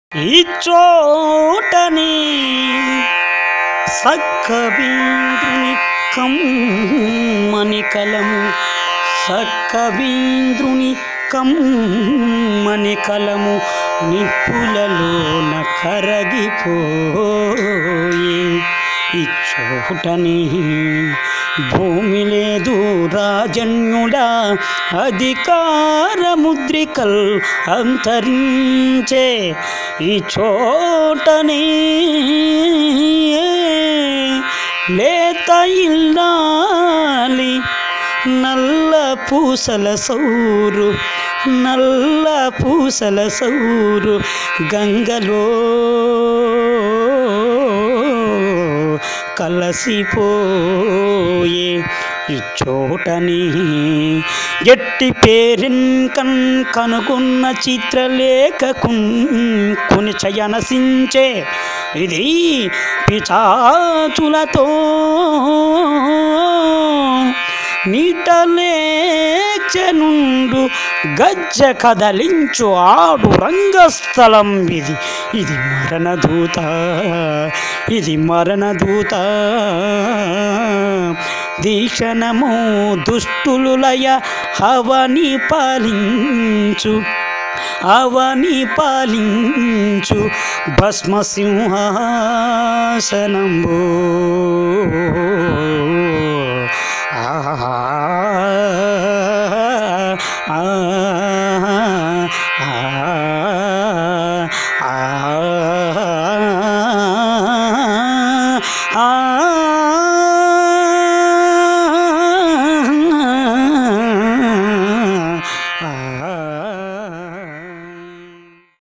ఈ చోటనే సక్కవీంద్రుని కమ్మని కలము సక్కవీంద్రుని కమ్మని కలము నిప్పులలోన కరగిపోయే ఈ చోటనే భూమి లేదు రాజన్యుడా అధికార ముద్రికల్ అంతరించే ఈ చోటనే లేత ఇల్లాలి నల్ల పూసల సౌరు నల్ల పూసల సౌరు గంగలో కలసిపోయే ఈ చోటని ఎట్టి పేరిన్ కన్ కనుగొన్న చిత్రలేఖ కొని చయనసించే ఇది పిచాచులతో నీటలేచనుండు గజ్జ కదలించు ఆడు రంగస్థలం ఇది ఇది మరణదూత ఇది మరణదూత దీక్షణము దుష్టులు లయ హవని పాలించు అవని పాలించు భస్మ సింహాసనంబు